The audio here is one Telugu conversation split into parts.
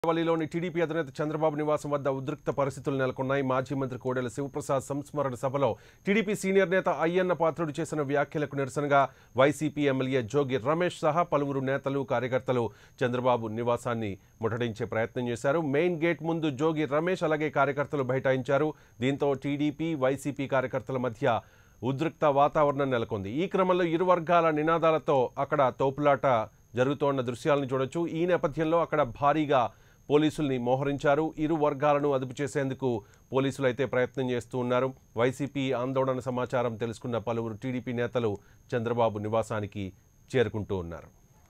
వల్లిలోని టీడీపీ అధినేత చంద్రబాబు నివాసం వద్ద ఉద్రిక్త పరిస్థితులు నెలకొన్నాయి మాజీ మంత్రి కోడెల శివప్రసాద్ సంస్మరణ సభలో టీడీపీ సీనియర్ నేత అయ్యన్న పాత్రుడు చేసిన వ్యాఖ్యలకు నిరసనగా వైసీపీ ఎమ్మెల్యే జోగి రమేష్ సహా పలువురు నేతలు కార్యకర్తలు చంద్రబాబు నివాసాన్ని ముట్టడించే ప్రయత్నం చేశారు మెయిన్ గేట్ ముందు జోగి రమేష్ అలాగే కార్యకర్తలు బైఠాయించారు దీంతో టీడీపీ వైసీపీ కార్యకర్తల మధ్య ఉద్రిక్త వాతావరణం నెలకొంది ఈ క్రమంలో ఇరు వర్గాల నినాదాలతో అక్కడ తోపులాట జరుగుతోన్న దృశ్యాలను చూడొచ్చు ఈ నేపథ్యంలో అక్కడ భారీగా పోలీసుల్ని మోహరించారు ఇరు వర్గాలను అదుపు చేసేందుకు పోలీసులు అయితే ప్రయత్నం చేస్తూ ఉన్నారు వైసీపీ ఆందోళన సమాచారం తెలుసుకున్న పలువురు టీడీపీ నేతలు చంద్రబాబు నివాసానికి చేరుకుంటూ ఉన్నారు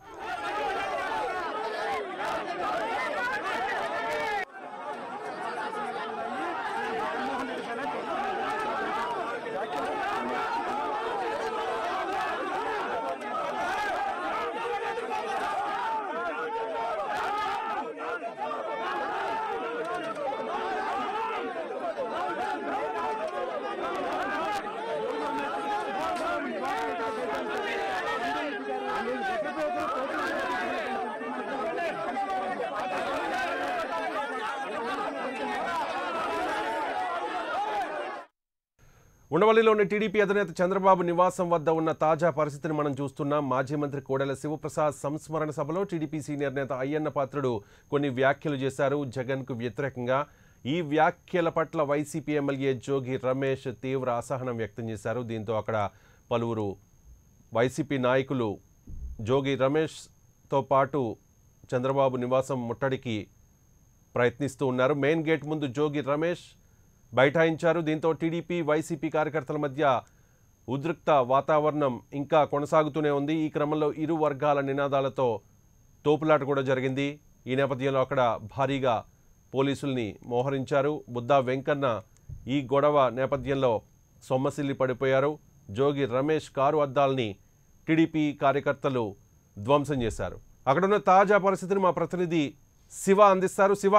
ఉండవల్లిలోని టీడీపీ అధినేత చంద్రబాబు నివాసం వద్ద ఉన్న తాజా పరిస్థితిని మనం చూస్తున్నాం మాజీ మంత్రి కోడెల శివప్రసాద్ సంస్మరణ సభలో టీడీపీ సీనియర్ నేత అయ్యన్న పాత్రుడు కొన్ని వ్యాఖ్యలు చేశారు జగన్కు వ్యతిరేకంగా ఈ వ్యాఖ్యల పట్ల వైసీపీ ఎమ్మెల్యే జోగి రమేష్ తీవ్ర అసహనం వ్యక్తం చేశారు దీంతో అక్కడ పలువురు వైసీపీ నాయకులు జోగి రమేష్తో పాటు చంద్రబాబు నివాసం ముట్టడికి ప్రయత్నిస్తూ ఉన్నారు మెయిన్ గేట్ ముందు జోగి రమేష్ బైఠాయించారు దీంతో టీడీపీ వైసీపీ కార్యకర్తల మధ్య ఉద్రిక్త వాతావరణం ఇంకా కొనసాగుతూనే ఉంది ఈ క్రమంలో ఇరు వర్గాల నినాదాలతో తోపులాట కూడా జరిగింది ఈ నేపథ్యంలో అక్కడ భారీగా పోలీసుల్ని మోహరించారు బుద్దా వెంకన్న ఈ గొడవ నేపథ్యంలో సొమ్మసిల్లి పడిపోయారు జోగి రమేష్ కారు అద్దాల్ని టీడీపీ కార్యకర్తలు ధ్వంసం చేశారు అక్కడున్న తాజా పరిస్థితిని మా ప్రతినిధి శివ అందిస్తారు శివ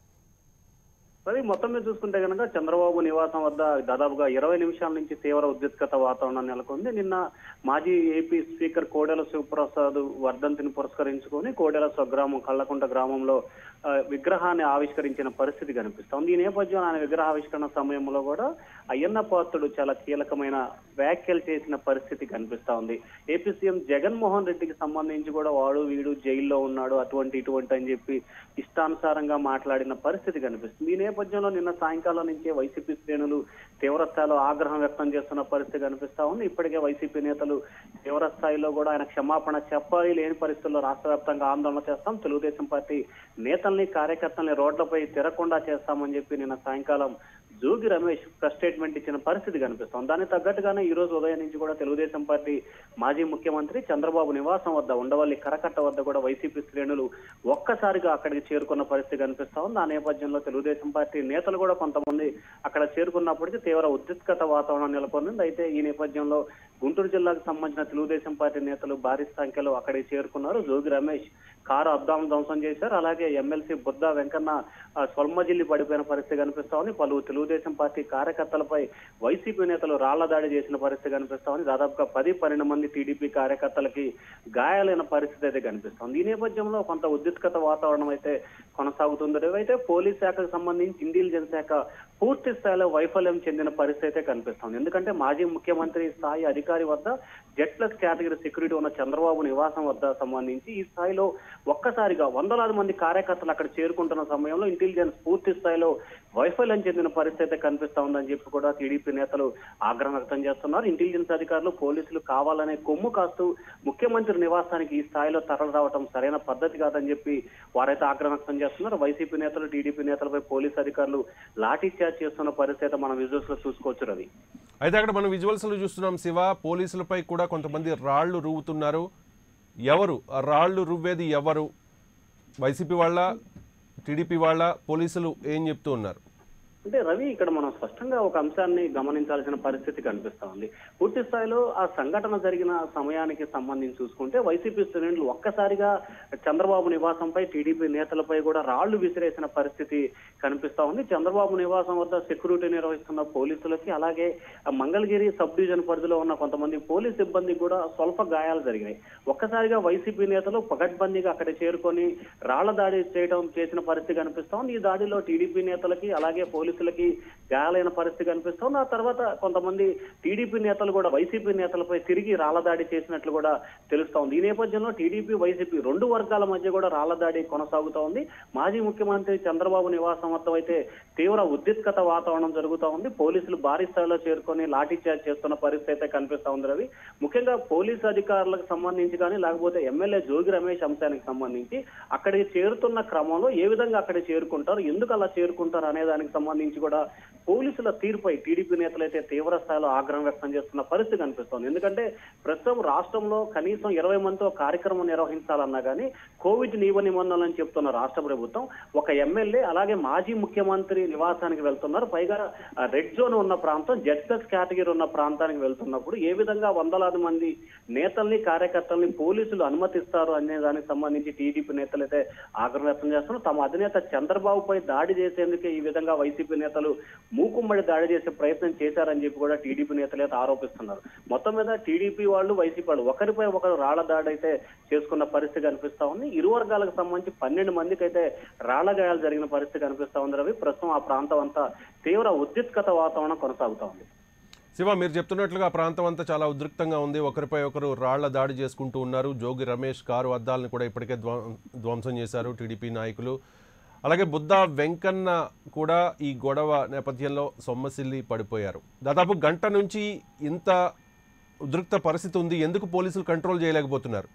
మరి మొత్తం మీద చూసుకుంటే కనుక చంద్రబాబు నివాసం వద్ద దాదాపుగా ఇరవై నిమిషాల నుంచి తీవ్ర ఉద్రిక్తత వాతావరణం నెలకొంది నిన్న మాజీ ఏపీ స్పీకర్ కోడెల శివప్రసాద్ వర్ధంతిని పురస్కరించుకొని కోడెల స్వగ్రామం కళ్ళకుంట గ్రామంలో ఆ, విగ్రహాన్ని ఆవిష్కరించిన పరిస్థితి కనిపిస్తోంది ఈ నేపథ్యంలో ఆయన విగ్రహావిష్కరణ సమయంలో కూడా అయ్యన్న పాత్రుడు చాలా కీలకమైన వ్యాఖ్యలు చేసిన పరిస్థితి కనిపిస్తా ఉంది ఏపీ సీఎం జగన్మోహన్ రెడ్డికి సంబంధించి కూడా వాడు వీడు జైల్లో ఉన్నాడు అటువంటి ఇటువంటి అని చెప్పి ఇష్టానుసారంగా మాట్లాడిన పరిస్థితి కనిపిస్తుంది ఈ నేపథ్యంలో నిన్న సాయంకాలం నుంచే వైసీపీ శ్రేణులు తీవ్ర స్థాయిలో ఆగ్రహం వ్యక్తం చేస్తున్న పరిస్థితి కనిపిస్తా ఉంది ఇప్పటికే వైసీపీ నేతలు తీవ్ర స్థాయిలో కూడా ఆయన క్షమాపణ చెప్పాలి లేని పరిస్థితుల్లో రాష్ట్ర వ్యాప్తంగా ఆందోళన చేస్తాం తెలుగుదేశం పార్టీ నేతల్ని కార్యకర్తల్ని రోడ్లపై తిరగకుండా చేస్తామని చెప్పి నిన్న సాయంకాలం జోగి రమేష్ ప్రెస్ స్టేట్మెంట్ ఇచ్చిన పరిస్థితి కనిపిస్తోంది దానికి తగ్గట్టుగానే ఈ రోజు ఉదయం నుంచి కూడా తెలుగుదేశం పార్టీ మాజీ ముఖ్యమంత్రి చంద్రబాబు నివాసం వద్ద ఉండవల్లి కరకట్ట వద్ద కూడా వైసీపీ శ్రేణులు ఒక్కసారిగా అక్కడికి చేరుకున్న పరిస్థితి కనిపిస్తా ఉంది ఆ నేపథ్యంలో తెలుగుదేశం పార్టీ నేతలు కూడా కొంతమంది అక్కడ చేరుకున్నప్పటికీ తీవ్ర ఉద్రిక్తత వాతావరణం నెలకొంది అయితే ఈ నేపథ్యంలో గుంటూరు జిల్లాకు సంబంధించిన తెలుగుదేశం పార్టీ నేతలు భారీ సంఖ్యలో అక్కడికి చేరుకున్నారు జోగి రమేష్ కారు అద్దాలను ధ్వంసం చేశారు అలాగే ఎమ్మెల్సీ బుద్ధా వెంకన్న ఆ, స్వల్మజిల్లి పడిపోయిన పరిస్థితి కనిపిస్తా ఉంది పలు తెలుగుదేశం పార్టీ కార్యకర్తలపై వైసీపీ నేతలు రాళ్ల దాడి చేసిన పరిస్థితి కనిపిస్తా ఉంది దాదాపుగా పది పన్నెండు మంది టీడీపీ కార్యకర్తలకి గాయాలైన పరిస్థితి అయితే కనిపిస్తోంది ఈ నేపథ్యంలో కొంత ఉద్రిక్తత వాతావరణం అయితే కొనసాగుతుంది అయితే పోలీస్ శాఖకు సంబంధించి ఇంటెలిజెన్స్ శాఖ పూర్తి స్థాయిలో వైఫల్యం చెందిన పరిస్థితి అయితే కనిపిస్తోంది ఎందుకంటే మాజీ ముఖ్యమంత్రి స్థాయి అధికారి వద్ద జెడ్ ప్లస్ కేటగిరీ సెక్యూరిటీ ఉన్న చంద్రబాబు నివాసం వద్ద సంబంధించి ఈ స్థాయిలో ఒక్కసారిగా వందలాది మంది కార్యకర్తలు అక్కడ చేరుకుంటున్న సమయంలో ఇంటెలిజెన్స్ పూర్తి స్థాయిలో వైఫల్యం చెందిన పరిస్థితి అయితే కనిపిస్తా ఉందని చెప్పి కూడా టీడీపీ నేతలు ఆగ్రహం వ్యక్తం చేస్తున్నారు ఇంటెలిజెన్స్ అధికారులు పోలీసులు కావాలనే కొమ్ము కాస్తూ ముఖ్యమంత్రి నివాసానికి ఈ స్థాయిలో తరలి రావడం సరైన పద్ధతి కాదని చెప్పి వారైతే ఆగ్రహం వ్యక్తం చేస్తున్నారు వైసీపీ నేతలు టీడీపీ నేతలపై పోలీసు అధికారులు లాఠీ చార్జ్ చేస్తున్న పరిస్థితి అయితే మనం విజువల్స్ లో చూసుకోవచ్చు రవి అయితే అక్కడ మనం విజువల్స్లో చూస్తున్నాం శివ పోలీసులపై కూడా కొంతమంది రాళ్లు రువ్వుతున్నారు ఎవరు ఆ రాళ్లు రువ్వేది ఎవరు వైసీపీ వాళ్ళ టీడీపీ వాళ్ళ పోలీసులు ఏం చెప్తూ ఉన్నారు అంటే రవి ఇక్కడ మనం స్పష్టంగా ఒక అంశాన్ని గమనించాల్సిన పరిస్థితి కనిపిస్తా ఉంది పూర్తి స్థాయిలో ఆ సంఘటన జరిగిన సమయానికి సంబంధించి చూసుకుంటే వైసీపీ శ్రేణులు ఒక్కసారిగా చంద్రబాబు నివాసంపై టీడీపీ నేతలపై కూడా రాళ్లు విసిరేసిన పరిస్థితి కనిపిస్తా ఉంది చంద్రబాబు నివాసం వద్ద సెక్యూరిటీ నిర్వహిస్తున్న పోలీసులకి అలాగే ఆ మంగళగిరి సబ్ డివిజన్ పరిధిలో ఉన్న కొంతమంది పోలీస్ సిబ్బందికి కూడా స్వల్ప గాయాలు జరిగినాయి ఒక్కసారిగా వైసీపీ నేతలు పకడ్బందీగా అక్కడ చేరుకొని రాళ్ల దాడి చేయడం చేసిన పరిస్థితి కనిపిస్తా ఉంది ఈ దాడిలో టీడీపీ నేతలకి అలాగే పోలీసులకి గాయాలైన పరిస్థితి కనిపిస్తా ఉంది ఆ తర్వాత కొంతమంది టీడీపీ నేతలు కూడా వైసీపీ నేతలపై తిరిగి రాళ్ల దాడి చేసినట్లు కూడా తెలుస్తా ఉంది ఈ నేపథ్యంలో టీడీపీ వైసీపీ రెండు వర్గాల మధ్య కూడా రాళ్ల దాడి కొనసాగుతా ఉంది మాజీ ముఖ్యమంత్రి చంద్రబాబు నివాసం వద్ద అయితే తీవ్ర ఉద్రిక్తత వాతావరణం జరుగుతా ఉంది పోలీసులు భారీ స్థాయిలో చేరుకొని లాఠీ చార్జ్ చేస్తున్న పరిస్థితి అయితే కనిపిస్తా ఉంది రవి ముఖ్యంగా పోలీసు అధికారులకు సంబంధించి కానీ లేకపోతే ఎమ్మెల్యే జోగి రమేష్ అంశానికి సంబంధించి అక్కడికి చేరుతున్న క్రమంలో ఏ విధంగా అక్కడికి చేరుకుంటారు ఎందుకు అలా చేరుకుంటారు అనే దానికి సంబంధించి కూడా పోలీసుల తీరుపై టీడీపీ నేతలు అయితే తీవ్ర స్థాయిలో ఆగ్రహం వ్యక్తం చేస్తున్న పరిస్థితి కనిపిస్తోంది ఎందుకంటే ప్రస్తుతం రాష్ట్రంలో కనీసం ఇరవై మందితో కార్యక్రమం నిర్వహించాలన్నా కానీ కోవిడ్ నియమ నిబంధనలని చెప్తున్న రాష్ట్ర ప్రభుత్వం ఒక ఎమ్మెల్యే అలాగే మాజీ ముఖ్యమంత్రి నివాసానికి వెళ్తున్నారు పైగా ఆ, రెడ్ జోన్ ఉన్న ప్రాంతం జెడ్ ప్లస్ కేటగిరీ ఉన్న ప్రాంతానికి వెళ్తున్నప్పుడు ఏ విధంగా వందలాది మంది నేతల్ని కార్యకర్తల్ని పోలీసులు అనుమతిస్తారు అనే దానికి సంబంధించి టీడీపీ నేతలు అయితే ఆగ్రహం వ్యక్తం చేస్తున్నారు తమ అధినేత చంద్రబాబుపై దాడి చేసేందుకే ఈ విధంగా వైసీపీ నేతలు మూకుమ్మడి దాడి చేసే ప్రయత్నం చేశారని చెప్పి కూడా టీడీపీ నేతలు అయితే ఆరోపిస్తున్నారు మొత్తం మీద టీడీపీ వాళ్ళు వైసీపీ వాళ్ళు ఒకరిపై ఒకరు రాళ్ల దాడి అయితే చేసుకున్న పరిస్థితి కనిపిస్తా ఉంది ఇరు వర్గాలకు సంబంధించి పన్నెండు మందికి అయితే రాళ్ల గాయాలు జరిగిన పరిస్థితి కనిపిస్తా ఉంది రవి ప్రస్తుతం ఆ ప్రాంతం అంతా తీవ్ర ఉద్రిక్తత వాతావరణం కొనసాగుతా ఉంది శివ మీరు చెప్తున్నట్లుగా ఆ ప్రాంతం అంతా చాలా ఉద్రిక్తంగా ఉంది ఒకరిపై ఒకరు రాళ్ల దాడి చేసుకుంటూ ఉన్నారు జోగి రమేష్ కారు అద్దాలను కూడా ఇప్పటికే ధ్వ ధ్వంసం చేశారు టీడీపీ నాయకులు అలాగే బుద్ధ వెంకన్న కూడా ఈ గొడవ నేపథ్యంలో సొమ్మసిల్లి పడిపోయారు దాదాపు గంట నుంచి ఇంత ఉద్రిక్త పరిస్థితి ఉంది ఎందుకు పోలీసులు కంట్రోల్ చేయలేకపోతున్నారు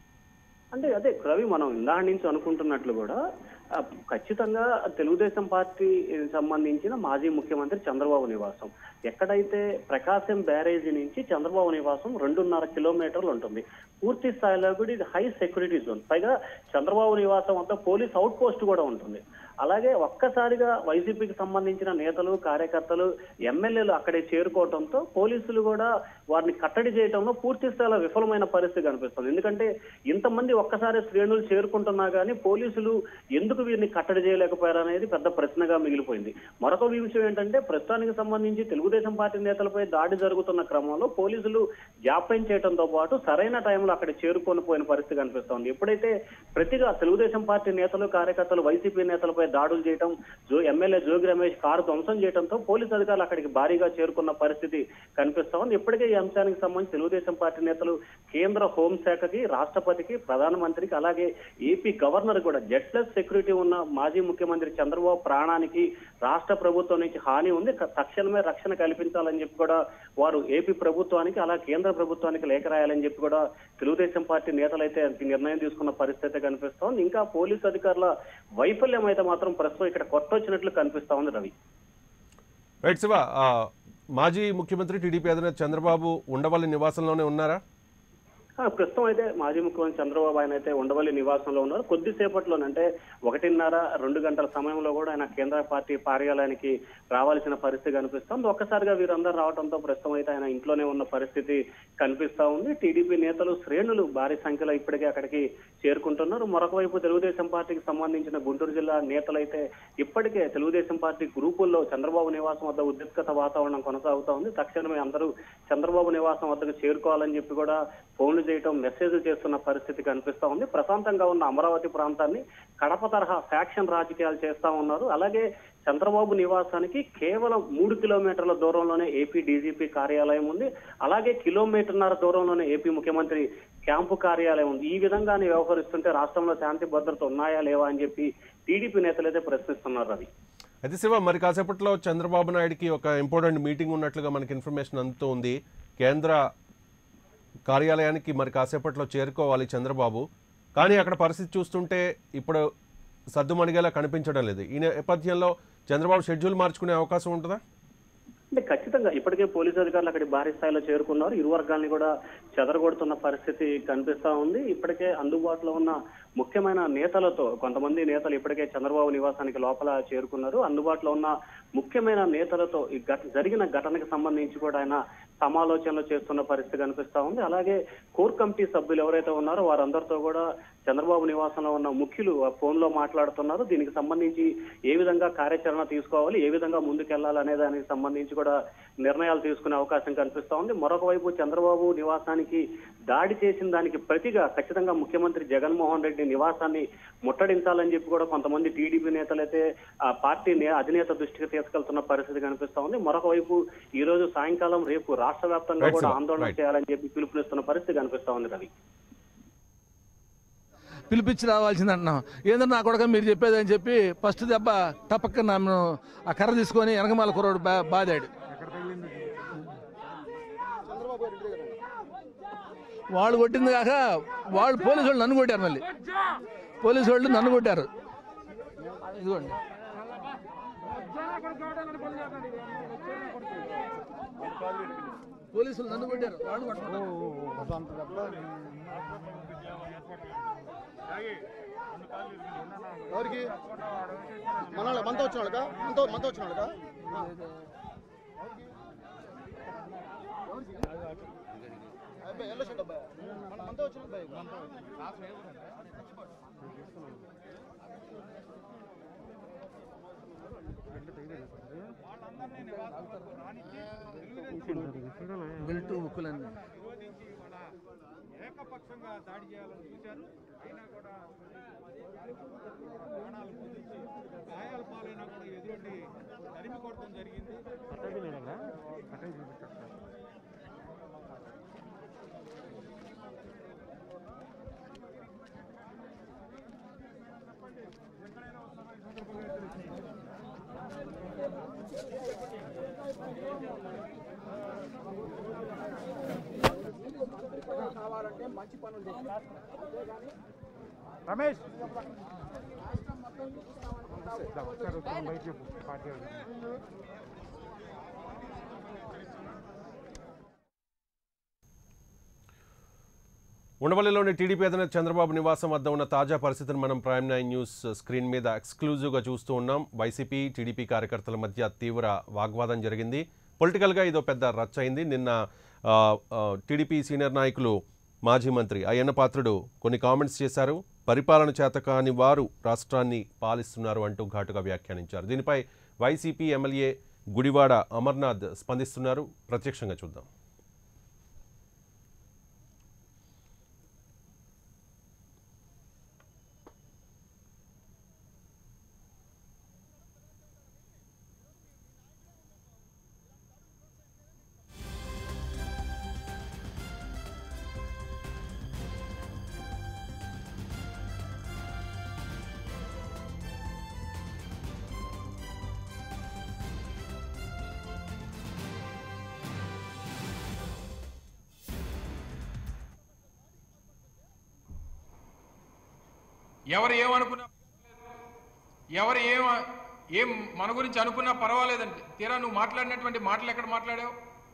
అంటే అదే రవి మనం ఇందా నుంచి అనుకుంటున్నట్లు కూడా ఆ, ఖచ్చితంగా తెలుగుదేశం పార్టీ సంబంధించిన మాజీ ముఖ్యమంత్రి చంద్రబాబు నివాసం ఎక్కడైతే ప్రకాశం బ్యారేజీ నుంచి చంద్రబాబు నివాసం రెండున్నర కిలోమీటర్లు ఉంటుంది పూర్తి స్థాయిలో కూడా ఇది హై సెక్యూరిటీ జోన్ పైగా చంద్రబాబు నివాసం అంతా పోలీస్ అవుట్ పోస్ట్ కూడా ఉంటుంది అలాగే ఒక్కసారిగా వైసీపీకి సంబంధించిన నేతలు కార్యకర్తలు ఎమ్మెల్యేలు అక్కడే చేరుకోవడంతో పోలీసులు కూడా వారిని కట్టడి చేయడంలో పూర్తి స్థాయిలో విఫలమైన పరిస్థితి కనిపిస్తుంది ఎందుకంటే ఇంతమంది ఒక్కసారి శ్రేణులు చేరుకుంటున్నా కానీ పోలీసులు ఎందుకు వీరిని కట్టడి చేయలేకపోయారు అనేది పెద్ద ప్రశ్నగా మిగిలిపోయింది మరొక విషయం ఏంటంటే ప్రస్తుతానికి సంబంధించి తెలుగుదేశం పార్టీ నేతలపై దాడి జరుగుతున్న క్రమంలో పోలీసులు జాప్యం చేయడంతో పాటు సరైన టైంలో అక్కడ చేరుకొని పోయిన పరిస్థితి కనిపిస్తోంది ఎప్పుడైతే ప్రతిగా తెలుగుదేశం పార్టీ నేతలు కార్యకర్తలు వైసీపీ నేతలపై దాడులు చేయడం జో ఎమ్మెల్యే జోగి రమేష్ కారు ధ్వంసం చేయడంతో పోలీసు అధికారులు అక్కడికి భారీగా చేరుకున్న పరిస్థితి కనిపిస్తా ఉంది ఇప్పటికే ఈ అంశానికి సంబంధించి తెలుగుదేశం పార్టీ నేతలు కేంద్ర హోంశాఖకి రాష్ట్రపతికి ప్రధానమంత్రికి అలాగే ఏపీ గవర్నర్ కూడా జెడ్ ప్లస్ సెక్యూరిటీ ఉన్న మాజీ ముఖ్యమంత్రి చంద్రబాబు ప్రాణానికి రాష్ట్ర ప్రభుత్వం నుంచి హాని ఉంది క- తక్షణమే రక్షణ కల్పించాలని చెప్పి కూడా వారు ఏపీ ప్రభుత్వానికి అలా కేంద్ర ప్రభుత్వానికి లేఖ రాయాలని చెప్పి కూడా తెలుగుదేశం పార్టీ నేతలైతే ఈ నిర్ణయం తీసుకున్న పరిస్థితి కనిపిస్తోంది ఇంకా పోలీసు అధికారుల వైఫల్యం అయితే మాత్రం ప్రస్తుతం ఇక్కడ కొత్త వచ్చినట్లు కనిపిస్తా ఉంది రవి రైట్ శివ ఆ, మాజీ ముఖ్యమంత్రి టీడీపీ అధినేత చంద్రబాబు ఉండవల్లి నివాసంలోనే ఉన్నారా ఆ, ప్రస్తుతం అయితే మాజీ ముఖ్యమంత్రి చంద్రబాబు ఆయన అయితే ఉండవల్లి నివాసంలో ఉన్నారు కొద్దిసేపట్లోనే అంటే ఒకటిన్నర రెండు గంటల సమయంలో కూడా ఆయన కేంద్ర పార్టీ కార్యాలయానికి రావాల్సిన పరిస్థితి కనిపిస్తుంది ఒక్కసారిగా వీరందరూ రావడంతో ప్రస్తుతం అయితే ఆయన ఇంట్లోనే ఉన్న పరిస్థితి కనిపిస్తా ఉంది టీడీపీ నేతలు శ్రేణులు భారీ సంఖ్యలో ఇప్పటికే అక్కడికి చేరుకుంటున్నారు మరొక వైపు తెలుగుదేశం పార్టీకి సంబంధించిన గుంటూరు జిల్లా నేతలైతే ఇప్పటికే తెలుగుదేశం పార్టీ గ్రూపుల్లో చంద్రబాబు నివాసం వద్ద ఉద్రిక్తత వాతావరణం కొనసాగుతా ఉంది తక్షణమే అందరూ చంద్రబాబు నివాసం వద్దకు చేరుకోవాలని చెప్పి కూడా ఫోన్లు చేయటం మెసేజ్లు చేస్తున్న పరిస్థితి కనిపిస్తా ఉంది ప్రశాంతంగా ఉన్న అమరావతి ప్రాంతాన్ని కడప తరహా ఫ్యాక్షన్ రాజకీయాలు చేస్తా ఉన్నారు అలాగే చంద్రబాబు నివాసానికి కేవలం మూడు కిలోమీటర్ల దూరంలోనే ఏపీ డీజీపీ కార్యాలయం ఉంది అలాగే కిలోమీటర్న్నర దూరంలోనే ఏపీ ముఖ్యమంత్రి క్యాంపు కార్యాలయం ఉంది ఈ విధంగానే వ్యవహరిస్తుంటే రాష్ట్రంలో శాంతి భద్రత ఉన్నాయా లేవా అని చెప్పి టీడీపీ నేతలు అయితే ప్రశ్నిస్తున్నారు అది అయితే శివ మరి కాసేపట్లో చంద్రబాబు నాయుడుకి ఒక ఇంపార్టెంట్ మీటింగ్ ఉన్నట్లుగా మనకి ఇన్ఫర్మేషన్ అందుతూ ఉంది కేంద్ర కార్యాలయానికి మరి కాసేపట్లో చేరుకోవాలి చంద్రబాబు కానీ అక్కడ పరిస్థితి చూస్తుంటే ఇప్పుడు సద్దుమణిగేలా కనిపించడం లేదు ఈ నేపథ్యంలో చంద్రబాబు షెడ్యూల్ మార్చుకునే అవకాశం ఉంటుందా అంటే ఖచ్చితంగా ఇప్పటికే పోలీసు అధికారులు అక్కడికి భారీ స్థాయిలో చేరుకున్నారు ఇరు వర్గాల్ని కూడా చెదరగొడుతున్న పరిస్థితి కనిపిస్తా ఉంది ఇప్పటికే అందుబాటులో ఉన్న ముఖ్యమైన నేతలతో కొంతమంది నేతలు ఇప్పటికే చంద్రబాబు నివాసానికి లోపల చేరుకున్నారు అందుబాటులో ఉన్న ముఖ్యమైన నేతలతో ఈ ఘట జరిగిన ఘటనకు సంబంధించి కూడా ఆయన సమాలోచనలు చేస్తున్న పరిస్థితి కనిపిస్తా ఉంది అలాగే కోర్ కమిటీ సభ్యులు ఎవరైతే ఉన్నారో వారందరితో కూడా చంద్రబాబు నివాసంలో ఉన్న ముఖ్యులు ఫోన్ లో మాట్లాడుతున్నారు దీనికి సంబంధించి ఏ విధంగా కార్యాచరణ తీసుకోవాలి ఏ విధంగా ముందుకెళ్లాలి అనే దానికి సంబంధించి కూడా నిర్ణయాలు తీసుకునే అవకాశం కనిపిస్తా ఉంది మరొక వైపు చంద్రబాబు నివాసానికి దాడి చేసిన దానికి ప్రతిగా ఖచ్చితంగా ముఖ్యమంత్రి జగన్మోహన్ రెడ్డి నివాసాన్ని ముట్టడించాలని చెప్పి కూడా కొంతమంది టీడీపీ నేతలైతే ఆ పార్టీ నే- అధినేత దృష్టికి తీసుకెళ్తున్న పరిస్థితి కనిపిస్తా ఉంది మరొక వైపు ఈ రోజు సాయంకాలం రేపు రాష్ట్ర వ్యాప్తంగా Right, కూడా sir. ఆందోళన Right. చేయాలని చెప్పి పిలుపునిస్తున్న పరిస్థితి కనిపిస్తా ఉంది రవి పిలిపించి రావాల్సింది అంటున్నాం ఏంటంటే నా కొడక మీరు చెప్పేది అని చెప్పి ఫస్ట్ దెబ్బ టపక్క నన్ను ఆ కర్ర తీసుకొని వెనకమాల కుర్రోడు బా బాదాడు వాళ్ళు కొట్టింది కాక వాళ్ళు పోలీసు వాళ్ళు నన్ను కొట్టారు మళ్ళీ పోలీసు వాళ్ళు నన్ను కొట్టారు ఇదిగోండి పోలీసులు నన్ను కొట్టారు వాళ్ళు కొట్టారు ఎవరికి మన మనతో వచ్చిన వాళ్ళకా మనతో మనతో వచ్చిన వాళ్ళకా అబ్బాయి ఎల్లో షర్ట్ అబ్బాయి మన మనతో వచ్చిన అబ్బాయి బెల్ట్ బుక్కులన్నీ ఏకపక్షంగా దాడి చేయాలని చూశారు అయినా కూడా ప్రాణాలు కుదించి గాయాల పాలైనా కూడా ఎదురొడ్డి తరిమి కొట్టడం జరిగింది రమేష్ ఉండవల్లిలోని టీడీపీ అధినేత చంద్రబాబు నివాసం వద్ద ఉన్న తాజా పరిస్థితిని మనం ప్రైమ్ నైన్ న్యూస్ స్క్రీన్ మీద ఎక్స్క్లూజివ్గా చూస్తూ ఉన్నాం వైసీపీ టీడీపీ కార్యకర్తల మధ్య తీవ్ర వాగ్వాదం జరిగింది పొలిటికల్గా ఇదో పెద్ద రచ్చ అయింది నిన్న ఆ, ఆ, టీడీపీ సీనియర్ నాయకులు మాజీ మంత్రి అయ్యన్న పాత్రుడు కొన్ని కామెంట్స్ చేశారు పరిపాలన చేత కాని వారు రాష్ట్రాన్ని పాలిస్తున్నారు అంటూ ఘాటుగా వ్యాఖ్యానించారు దీనిపై వైసీపీ ఎమ్మెల్యే గుడివాడ అమర్నాథ్ స్పందిస్తున్నారు ప్రత్యక్షంగా చూద్దాం ఎవరు ఏమనుకున్నా ఎవరు ఏం ఏం మన గురించి అనుకున్నా పర్వాలేదండి తీరా నువ్వు మాట్లాడినటువంటి మాటలు ఎక్కడ మాట్లాడావు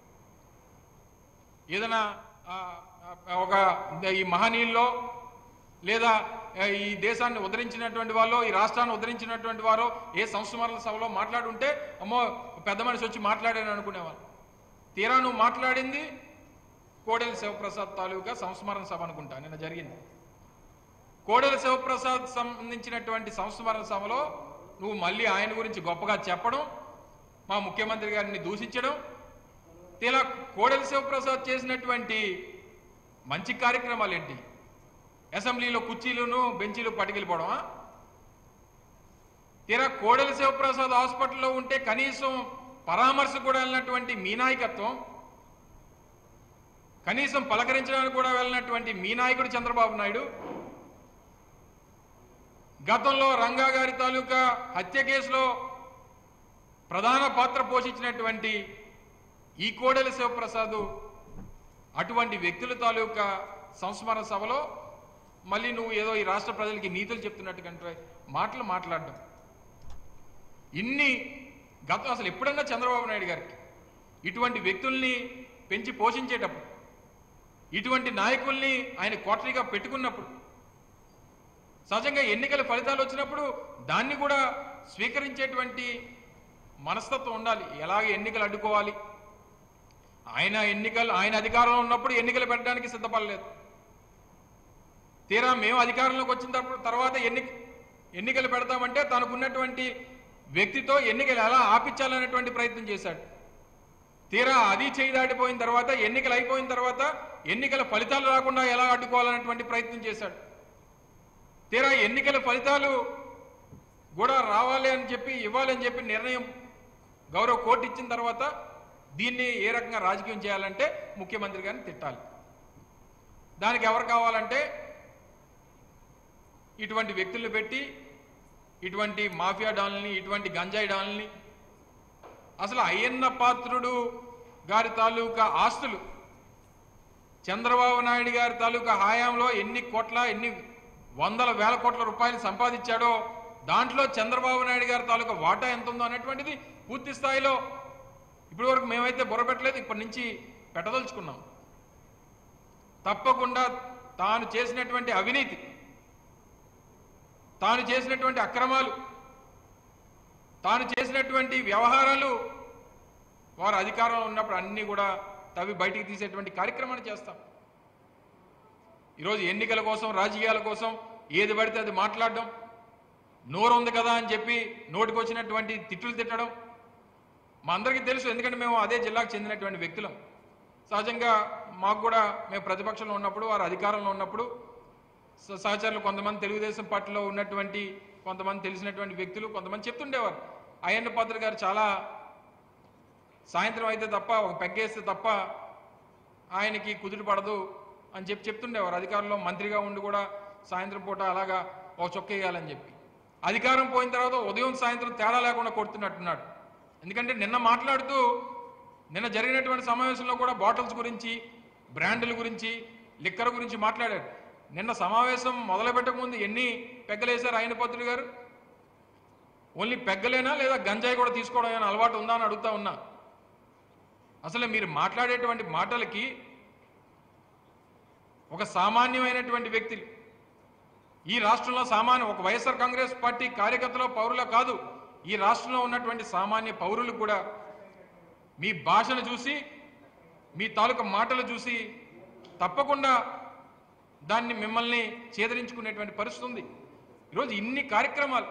ఏదైనా ఆ, ఆ, ఒక ఈ మహనీయుల్లో లేదా ఆ, ఈ దేశాన్ని ఉద్ధరించినటువంటి వాళ్ళు ఈ రాష్ట్రాన్ని ఉద్ధరించినటువంటి వారు ఏ సంస్మరణ సభలో మాట్లాడుంటే అమ్మో పెద్ద మనిషి వచ్చి మాట్లాడాను అనుకునేవాళ్ళు తీరా నువ్వు మాట్లాడింది కోడెల శివప్రసాద్ తాలూకా సంస్మరణ సభ అనుకుంటా నిన్న జరిగింది కోడెల శివప్రసాద్ సంబంధించినటువంటి సంస్మరణ సభలో నువ్వు మళ్ళీ ఆయన గురించి గొప్పగా చెప్పడం మా ముఖ్యమంత్రి గారిని దూషించడం ఇలా కోడెల శివప్రసాద్ చేసినటువంటి మంచి కార్యక్రమాలు ఏంటి అసెంబ్లీలో కుర్చీలను బెంచీలు పట్టుకెళ్ళిపోవడమా తీరా కోడెల శివప్రసాద్ హాస్పిటల్లో ఉంటే కనీసం పరామర్శ కూడా వెళ్ళినటువంటి మీ నాయకత్వం కనీసం పలకరించడానికి కూడా వెళ్ళినటువంటి మీ నాయకుడు చంద్రబాబు నాయుడు గతంలో రంగా గారి తాలూకా హత్య కేసులో ప్రధాన పాత్ర పోషించినటువంటి ఈ కోడెల శివప్రసాద్ అటువంటి వ్యక్తుల తాలూకా సంస్మరణ సభలో మళ్ళీ నువ్వు ఏదో ఈ రాష్ట్ర ప్రజలకి నీతులు చెప్తున్నట్టు కంటే మాటలు మాట్లాడడం ఇన్ని గతం అసలు ఎప్పుడన్నా చంద్రబాబు నాయుడు గారికి ఇటువంటి వ్యక్తుల్ని పెంచి పోషించేటప్పుడు ఇటువంటి నాయకుల్ని ఆయన కోటరీగా పెట్టుకున్నప్పుడు సహజంగా ఎన్నికల ఫలితాలు వచ్చినప్పుడు దాన్ని కూడా స్వీకరించేటువంటి మనస్తత్వం ఉండాలి ఎలాగ ఎన్నికలు అడ్డుకోవాలి ఆయన ఎన్నికలు ఆయన అధికారంలో ఉన్నప్పుడు ఎన్నికలు పెట్టడానికి సిద్ధపడలేదు తీరా మేము అధికారంలోకి వచ్చిన తర్వా- తర్వాత ఎన్ని ఎన్నికలు పెడతామంటే తనకున్నటువంటి వ్యక్తితో ఎన్నికలు ఎలా ఆపించాలనేటువంటి ప్రయత్నం చేశాడు తీరా అది చేయి దాటిపోయిన తర్వాత ఎన్నికలు అయిపోయిన తర్వాత ఎన్నికల ఫలితాలు రాకుండా ఎలా అడ్డుకోవాలనేటువంటి ప్రయత్నం చేశాడు తీరా ఎన్నికల ఫలితాలు కూడా రావాలి అని చెప్పి ఇవ్వాలి అని చెప్పి నిర్ణయం గౌరవ కోర్టు ఇచ్చిన తర్వాత దీన్ని ఏ రకంగా రాజకీయం చేయాలంటే ముఖ్యమంత్రి గారిని తిట్టాలి దానికి ఎవరు కావాలంటే ఇటువంటి వ్యక్తులు పెట్టి ఇటువంటి మాఫియా డాల్ని ఇటువంటి గంజాయి డాల్ని అసలు అయ్యన్న పాత్రుడు గారి తాలూకా ఆస్తులు చంద్రబాబు నాయుడు గారి తాలూకా హయాంలో ఎన్ని కోట్ల ఎన్ని వందల వేల కోట్ల రూపాయలు సంపాదించాడో దాంట్లో చంద్రబాబు నాయుడు గారి తాలూకా వాటా ఎంత ఉందో అనేటువంటిది పూర్తి స్థాయిలో ఇప్పటి వరకు మేమైతే బుర్రపెట్టలేదు ఇప్పటి నుంచి పెట్టదలుచుకున్నాం తప్పకుండా తాను చేసినటువంటి అవినీతి తాను చేసినటువంటి అక్రమాలు తాను చేసినటువంటి వ్యవహారాలు వారు అధికారంలో ఉన్నప్పుడు అన్నీ కూడా తవి బయటికి తీసేటువంటి కార్యక్రమాన్ని చేస్తాం ఈరోజు ఎన్నికల కోసం రాజకీయాల కోసం ఏది పడితే అది మాట్లాడడం నోరు ఉంది కదా అని చెప్పి నోటికొచ్చినటువంటి తిట్టులు తిట్టడం మా అందరికీ తెలుసు ఎందుకంటే మేము అదే జిల్లాకు చెందినటువంటి వ్యక్తులం సహజంగా మాకు కూడా మేము ప్రతిపక్షంలో ఉన్నప్పుడు వారు అధికారంలో ఉన్నప్పుడు స- సహచరులు కొంతమంది తెలుగుదేశం పార్టీలో ఉన్నటువంటి కొంతమంది తెలిసినటువంటి వ్యక్తులు కొంతమంది చెప్తుండేవారు అయ్యన్న పాత్ర గారు చాలా సాయంత్రం అయితే తప్ప ఒక పెగ్గేస్తే తప్ప ఆయనకి కుదురు పడదు అని చెప్పి చెప్తుండేవారు అధికారంలో మంత్రిగా ఉండి కూడా సాయంత్రం పూట అలాగా ఒక చొక్క వేయాలని చెప్పి అధికారం పోయిన తర్వాత ఉదయం సాయంత్రం తేడా లేకుండా కొడుతున్నట్టున్నాడు ఎందుకంటే నిన్న మాట్లాడుతూ నిన్న జరిగినటువంటి సమావేశంలో కూడా బాటిల్స్ గురించి బ్రాండ్ల గురించి లిక్కర్ గురించి మాట్లాడాడు నిన్న సమావేశం మొదలుపెట్టక ముందు ఎన్ని పెగ్గలేశారు ఆయన పత్రులు గారు ఓన్లీ పెగ్గలేనా లేదా గంజాయి కూడా తీసుకోవడం ఏమైనా అలవాటు ఉందా అని అడుగుతా ఉన్నా అసలు మీరు మాట్లాడేటువంటి మాటలకి ఒక సామాన్యమైనటువంటి వ్యక్తి ఈ రాష్ట్రంలో సామాన్య ఒక వైఎస్ఆర్ కాంగ్రెస్ పార్టీ కార్యకర్తలో పౌరుల కాదు ఈ రాష్ట్రంలో ఉన్నటువంటి సామాన్య పౌరులు కూడా మీ భాషను చూసి మీ తాలూకా మాటలు చూసి తప్పకుండా దాన్ని మిమ్మల్ని చేదరించుకునేటువంటి పరిస్థితి ఉంది ఈరోజు ఇన్ని కార్యక్రమాలు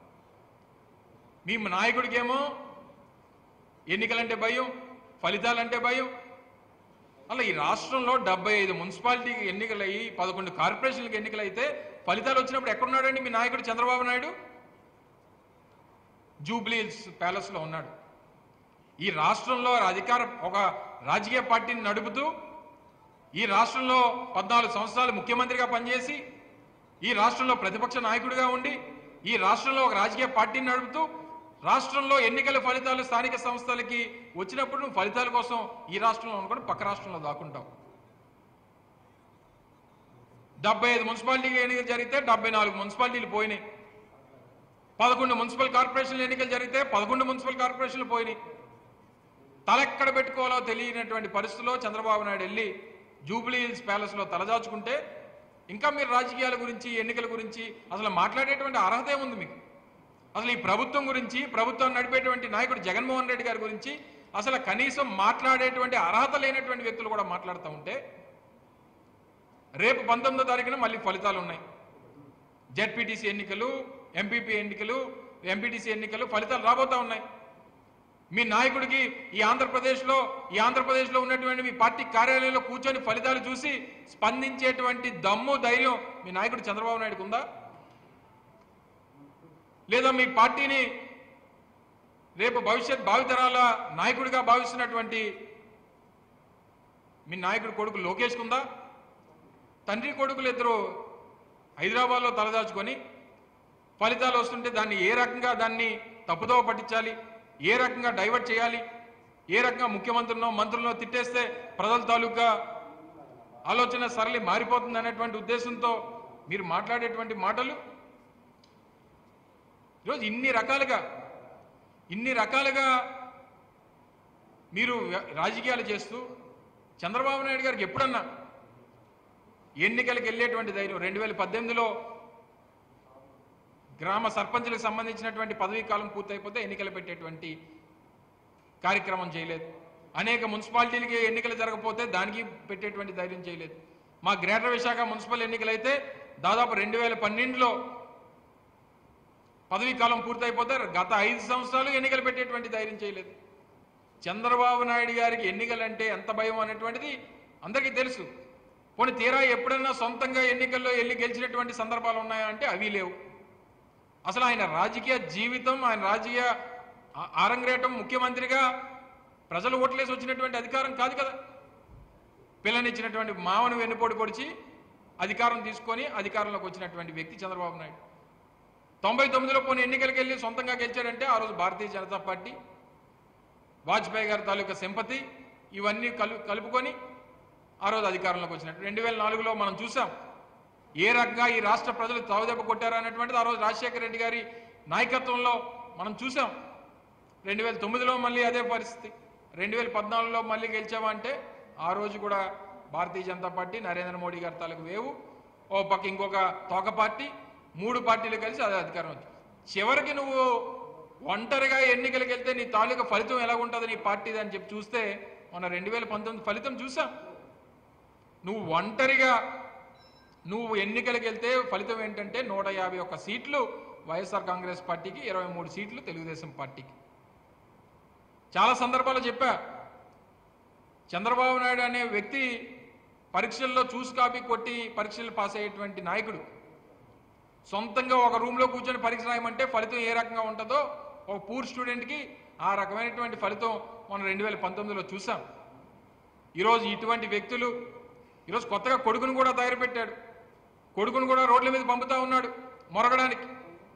మీ నాయకుడికేమో ఎన్నికలంటే భయం ఫలితాలంటే భయం అలా ఈ రాష్ట్రంలో డెబ్బై ఐదు మున్సిపాలిటీకి ఎన్నికలయ్యి పదకొండు కార్పొరేషన్లకు ఎన్నికలైతే ఫలితాలు వచ్చినప్పుడు ఎక్కడున్నాడండి మీ నాయకుడు చంద్రబాబు నాయుడు జూబ్లీహిల్స్ ప్యాలెస్లో ఉన్నాడు ఈ రాష్ట్రంలో అధికార ఒక రాజకీయ పార్టీని నడుపుతూ ఈ రాష్ట్రంలో పద్నాలుగు సంవత్సరాలు ముఖ్యమంత్రిగా పనిచేసి ఈ రాష్ట్రంలో ప్రతిపక్ష నాయకుడిగా ఉండి ఈ రాష్ట్రంలో ఒక రాజకీయ పార్టీని నడుపుతూ రాష్ట్రంలో ఎన్నికల ఫలితాలు స్థానిక సంస్థలకి వచ్చినప్పుడు నువ్వు ఫలితాల కోసం ఈ రాష్ట్రంలో అనుకుని పక్క రాష్ట్రంలో దాక్కుంటావు డెబ్బై ఐదు మున్సిపాలిటీ ఎన్నికలు జరిగితే డెబ్బై నాలుగు మున్సిపాలిటీలు పోయినాయి పదకొండు మున్సిపల్ కార్పొరేషన్లు ఎన్నికలు జరిగితే పదకొండు మున్సిపల్ కార్పొరేషన్లు పోయినాయి తలెక్కడ పెట్టుకోవాలో తెలియనటువంటి పరిస్థితిలో చంద్రబాబు నాయుడు వెళ్ళి జూబ్లీ హిల్స్ ప్యాలెస్లో తలదాచుకుంటే ఇంకా మీరు రాజకీయాల గురించి ఎన్నికల గురించి అసలు మాట్లాడేటువంటి అర్హత ఏముంది మీకు అసలు ఈ ప్రభుత్వం గురించి ప్రభుత్వం నడిపేటువంటి నాయకుడు జగన్మోహన్ రెడ్డి గారి గురించి అసలు కనీసం మాట్లాడేటువంటి అర్హత లేనటువంటి వ్యక్తులు కూడా మాట్లాడుతూ ఉంటే రేపు పంతొమ్మిదో తారీఖున మళ్ళీ ఫలితాలు ఉన్నాయి జెడ్పీటీసీ ఎన్నికలు ఎంపీపీ ఎన్నికలు ఎంపీటీసీ ఎన్నికలు ఫలితాలు రాబోతా ఉన్నాయి మీ నాయకుడికి ఈ ఆంధ్రప్రదేశ్లో ఈ ఆంధ్రప్రదేశ్లో ఉన్నటువంటి మీ పార్టీ కార్యాలయంలో కూర్చొని ఫలితాలు చూసి స్పందించేటువంటి దమ్ము ధైర్యం మీ నాయకుడు చంద్రబాబు నాయుడుకు ఉందా లేదా మీ పార్టీని రేపు భవిష్యత్ భావితరాల నాయకుడిగా భావిస్తున్నటువంటి మీ నాయకుడి కొడుకు లోకేష్ ఉందా తండ్రి కొడుకులు ఇద్దరు హైదరాబాద్లో తలదాచుకొని ఫలితాలు వస్తుంటే దాన్ని ఏ రకంగా దాన్ని తప్పుదోవ పట్టించాలి ఏ రకంగా డైవర్ట్ చేయాలి ఏ రకంగా ముఖ్యమంత్రులను మంత్రులను తిట్టేస్తే ప్రజల తాలూకా ఆలోచన సరళి మారిపోతుంది అనేటువంటి ఉద్దేశంతో మీరు మాట్లాడేటువంటి మాటలు ఈరోజు ఇన్ని రకాలుగా ఇన్ని రకాలుగా మీరు వ్య- రాజకీయాలు చేస్తూ చంద్రబాబు నాయుడు గారికి ఎప్పుడన్నా ఎన్నికలకు వెళ్ళేటువంటి ధైర్యం రెండు వేల పద్దెనిమిదిలో గ్రామ సర్పంచులకు సంబంధించినటువంటి పదవీ కాలం పూర్తయిపోతే ఎన్నికలు పెట్టేటువంటి కార్యక్రమం చేయలేదు అనేక మున్సిపాలిటీలకి ఎన్నికలు జరగకపోతే దానికి పెట్టేటువంటి ధైర్యం చేయలేదు మా గ్రేటర్ విశాఖ మున్సిపల్ ఎన్నికలైతే దాదాపు రెండు వేల పన్నెండులో పదవీ కాలం పూర్తయిపోతే గత ఐదు సంవత్సరాలు ఎన్నికలు పెట్టేటువంటి ధైర్యం చేయలేదు చంద్రబాబు నాయుడు గారికి ఎన్నికలంటే ఎంత భయం అనేటువంటిది అందరికీ తెలుసు పోనీ తీరా ఎప్పుడైనా సొంతంగా ఎన్నికల్లో వెళ్ళి గెలిచినటువంటి సందర్భాలు ఉన్నాయా అంటే అవి లేవు అసలు ఆయన రాజకీయ జీవితం ఆయన రాజకీయ ఆ- ఆరంగరేటం ముఖ్యమంత్రిగా ప్రజలు ఓట్లేసి వచ్చినటువంటి అధికారం కాదు కదా పిల్లనిచ్చినటువంటి మామను వెన్నుపోటు పొడిచి అధికారం తీసుకొని అధికారంలోకి వచ్చినటువంటి వ్యక్తి చంద్రబాబు నాయుడు తొంభై తొమ్మిదిలో పోనీ ఎన్నికలకు వెళ్ళి సొంతంగా గెలిచాడంటే ఆ రోజు భారతీయ జనతా పార్టీ వాజ్పేయి గారి తాలూకా సింపతి ఇవన్నీ కలు కలుపుకొని ఆ రోజు అధికారంలోకి వచ్చినట్టు రెండు వేల నాలుగులో మనం చూసాం ఏ రకంగా ఈ రాష్ట్ర ప్రజలు తావుదెబ్బ కొట్టారు అనేటువంటిది ఆ రోజు రాజశేఖర రెడ్డి గారి నాయకత్వంలో మనం చూసాం రెండు వేల తొమ్మిదిలో మళ్ళీ అదే పరిస్థితి రెండు వేల పద్నాలుగులో మళ్ళీ గెలిచామా అంటే ఆ రోజు కూడా భారతీయ జనతా పార్టీ నరేంద్ర మోడీ గారి తాలూకు వేవు ఓ పక్క ఇంకొక తోక పార్టీ మూడు పార్టీలు కలిసి అదే అధికారం వచ్చింది చివరికి నువ్వు ఒంటరిగా ఎన్నికలకు వెళ్తే నీ తాలూకా ఫలితం ఎలా ఉంటుంది నీ పార్టీది అని చెప్పి చూస్తే మన రెండు వేల పంతొమ్మిది ఫలితం చూసాం నువ్వు ఒంటరిగా నువ్వు ఎన్నికలకు వెళ్తే ఫలితం ఏంటంటే నూట యాభై ఒక్క సీట్లు వైఎస్ఆర్ కాంగ్రెస్ పార్టీకి ఇరవై మూడు సీట్లు తెలుగుదేశం పార్టీకి చాలా సందర్భాల్లో చెప్పా చంద్రబాబు నాయుడు అనే వ్యక్తి పరీక్షల్లో చూసి కాపీ కొట్టి పరీక్షలు పాస్ అయ్యేటువంటి నాయకుడు సొంతంగా ఒక రూమ్లో కూర్చొని పరీక్ష రాయమంటే ఫలితం ఏ రకంగా ఉంటుందో ఒక పూర్ స్టూడెంట్కి ఆ రకమైనటువంటి ఫలితం మనం రెండు వేల పంతొమ్మిదిలో చూసాం ఈరోజు ఇటువంటి వ్యక్తులు ఈరోజు కొత్తగా కొడుకును కూడా తయారుపెట్టాడు కొడుకును కూడా రోడ్ల మీద పంపుతా ఉన్నాడు మొరగడానికి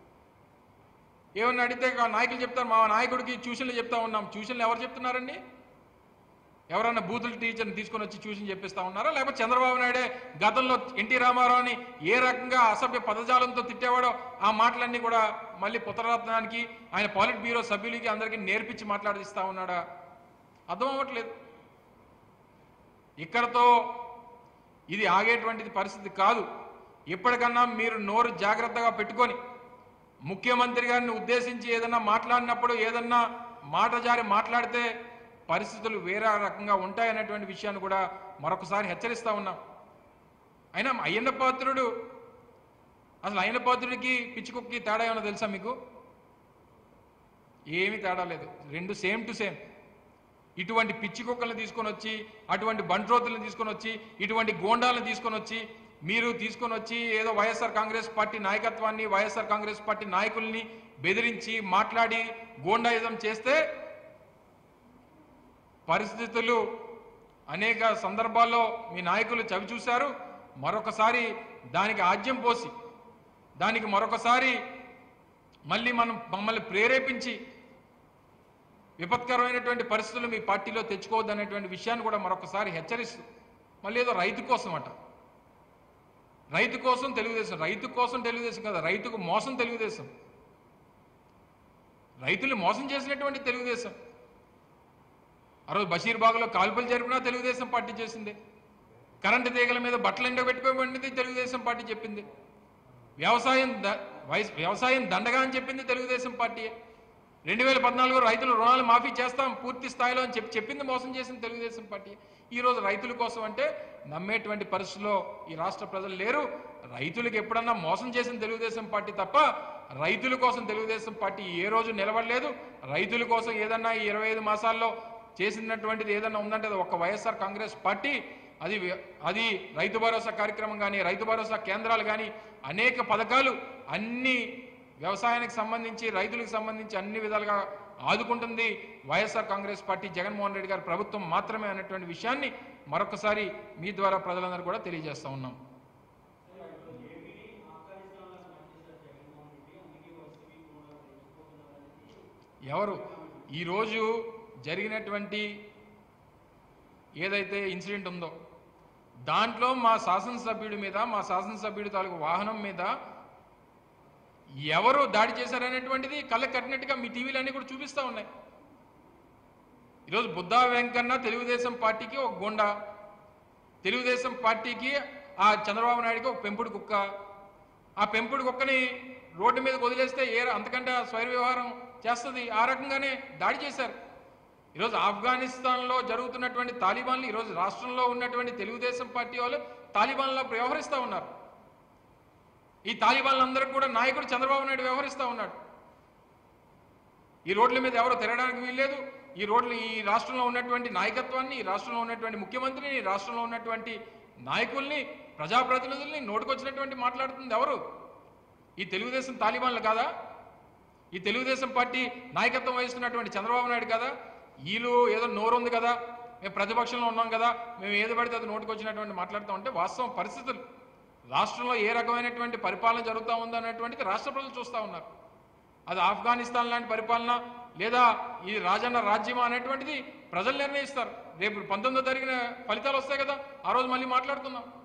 ఏమన్నా అడిగితే ఆ నాయకులు చెప్తారు మా నాయకుడికి ట్యూషన్లు చెప్తా ఉన్నాం ట్యూషన్లు ఎవరు చెప్తున్నారండి ఎవరన్నా బూతుల టీచర్ని తీసుకొని వచ్చి ట్యూషన్ చెప్పిస్తా ఉన్నారా లేకపోతే చంద్రబాబు నాయుడే గతంలో ఎన్టీ రామారావుని ఏ రకంగా అసభ్య పదజాలంతో తిట్టేవాడో ఆ మాటలన్నీ కూడా మళ్ళీ పుత్రరత్నానికి ఆయన పాలిట్ బ్యూరో సభ్యులకి అందరికీ నేర్పించి మాట్లాడిస్తా ఉన్నాడా అర్థం అవ్వట్లేదు ఇక్కడతో ఇది ఆగేటువంటిది పరిస్థితి కాదు ఇప్పటికన్నా మీరు నోరు జాగ్రత్తగా పెట్టుకొని ముఖ్యమంత్రి గారిని ఉద్దేశించి ఏదన్నా మాట్లాడినప్పుడు ఏదన్నా మాట జారి మాట్లాడితే పరిస్థితులు వేరే రకంగా ఉంటాయనేటువంటి విషయాన్ని కూడా మరొకసారి హెచ్చరిస్తా ఉన్నాం అయినా అయ్యన్న పాత్రుడు అసలు అయ్యన్న పాత్రుడికి పిచ్చికుక్కి తేడా ఏమన్నా తెలుసా మీకు ఏమీ తేడా లేదు రెండు సేమ్ టు సేమ్ ఇటువంటి పిచ్చి కుక్కలను తీసుకొని వచ్చి అటువంటి బంట్రోతులను తీసుకొని వచ్చి ఇటువంటి గోండాలను తీసుకొని వచ్చి మీరు తీసుకొని వచ్చి ఏదో వైఎస్ఆర్ కాంగ్రెస్ పార్టీ నాయకత్వాన్ని వైఎస్ఆర్ కాంగ్రెస్ పార్టీ నాయకుల్ని బెదిరించి మాట్లాడి గోండాయిజం చేస్తే పరిస్థితులు అనేక సందర్భాల్లో మీ నాయకులు చవి చూశారు మరొకసారి దానికి ఆజ్యం పోసి దానికి మరొకసారి మళ్ళీ మనం మమ్మల్ని ప్రేరేపించి విపత్కరమైనటువంటి పరిస్థితులు మీ పార్టీలో తెచ్చుకోవద్దు అనేటువంటి విషయాన్ని కూడా మరొకసారి హెచ్చరిస్తూ మళ్ళీ ఏదో రైతు కోసం అట రైతు కోసం తెలుగుదేశం రైతు కోసం తెలుగుదేశం కదా రైతుకు మోసం తెలుగుదేశం రైతులు మోసం చేసినటువంటి తెలుగుదేశం ఆ రోజు బషీర్బాగ్లో కాల్పులు జరిపినా తెలుగుదేశం పార్టీ చేసింది కరెంటు తీగల మీద బట్టలు ఎండబెట్టుకోబడింది తెలుగుదేశం పార్టీ చెప్పింది వ్యవసాయం ద- వయస్- వ్యవసాయం దండగా అని చెప్పింది తెలుగుదేశం పార్టీయే రెండు వేల పద్నాలుగు రైతులు రుణాలు మాఫీ చేస్తాం పూర్తి స్థాయిలో అని చెప్పి చెప్పింది మోసం చేసింది తెలుగుదేశం పార్టీ ఈ రోజు రైతుల కోసం అంటే నమ్మేటువంటి పరిస్థితిలో ఈ రాష్ట్ర ప్రజలు లేరు రైతులకు ఎప్పుడన్నా మోసం చేసిన తెలుగుదేశం పార్టీ తప్ప రైతుల కోసం తెలుగుదేశం పార్టీ ఏ రోజు నిలబడలేదు రైతుల కోసం ఏదన్నా ఈ ఇరవై ఐదు మాసాల్లో చేసినటువంటిది ఏదన్నా ఉందంటే అది ఒక వైఎస్ఆర్ కాంగ్రెస్ పార్టీ అది వ్య- అది రైతు భరోసా కార్యక్రమం కానీ రైతు భరోసా కేంద్రాలు కానీ అనేక పథకాలు అన్ని వ్యవసాయానికి సంబంధించి రైతులకు సంబంధించి అన్ని విధాలుగా ఆదుకుంటుంది వైఎస్ఆర్ కాంగ్రెస్ పార్టీ జగన్మోహన్ రెడ్డి గారి ప్రభుత్వం మాత్రమే అన్నటువంటి విషయాన్ని మరొకసారి మీ ద్వారా ప్రజలందరూ కూడా తెలియజేస్తా ఉన్నాం ఎవరు ఈరోజు జరిగినటువంటి ఏదైతే ఇన్సిడెంట్ ఉందో దాంట్లో మా శాసనసభ్యుడి మీద మా శాసనసభ్యుడి తాలూకు వాహనం మీద ఎవరు దాడి చేశారనేటువంటిది కళ్ళకు కట్టినట్టుగా మీ టీవీలన్నీ కూడా చూపిస్తూ ఉన్నాయి ఈరోజు బుద్ధా వెంకన్న తెలుగుదేశం పార్టీకి ఒక గుండా తెలుగుదేశం పార్టీకి ఆ చంద్రబాబు నాయుడికి ఒక పెంపుడు కుక్క ఆ పెంపుడు కుక్కని రోడ్డు మీద వదిలేస్తే ఏ ర- అంతకంటే స్వైర వ్యవహారం చేస్తుంది ఆ రకంగానే దాడి చేశారు ఈరోజు ఆఫ్ఘనిస్తాన్లో జరుగుతున్నటువంటి తాలిబాన్లు ఈరోజు రాష్ట్రంలో ఉన్నటువంటి తెలుగుదేశం పార్టీ వాళ్ళు తాలిబాన్లో వ్యవహరిస్తూ ఉన్నారు ఈ తాలిబాన్లందరికీ కూడా నాయకుడు చంద్రబాబు నాయుడు వ్యవహరిస్తూ ఉన్నాడు ఈ రోడ్ల మీద ఎవరు తిరగడానికి వీల్లేదు ఈ రోడ్లు ఈ రాష్ట్రంలో ఉన్నటువంటి నాయకత్వాన్ని ఈ రాష్ట్రంలో ఉన్నటువంటి ముఖ్యమంత్రిని ఈ రాష్ట్రంలో ఉన్నటువంటి నాయకుల్ని ప్రజాప్రతినిధుల్ని నోటుకొచ్చినటువంటి మాట్లాడుతుంది ఎవరు ఈ తెలుగుదేశం తాలిబాన్లు కాదా ఈ తెలుగుదేశం పార్టీ నాయకత్వం వహిస్తున్నటువంటి చంద్రబాబు నాయుడు కదా వీళ్ళు ఏదో నోరుంది కదా మేము ప్రతిపక్షంలో ఉన్నాం కదా మేము ఏది పడితే అది నోటుకొచ్చినటువంటి మాట్లాడుతూ ఉంటే వాస్తవం పరిస్థితులు రాష్ట్రంలో ఏ రకమైనటువంటి పరిపాలన జరుగుతూ ఉందో అనేటువంటిది రాష్ట్ర ప్రజలు చూస్తూ ఉన్నారు అది ఆఫ్ఘనిస్తాన్ లాంటి పరిపాలన లేదా ఈ రాజన్న రాజ్యమా అనేటువంటిది ప్రజలు నిర్ణయిస్తారు రేపు పంతొమ్మిదో తారీఖున ఫలితాలు వస్తాయి కదా ఆ రోజు మళ్ళీ మాట్లాడుకుందాం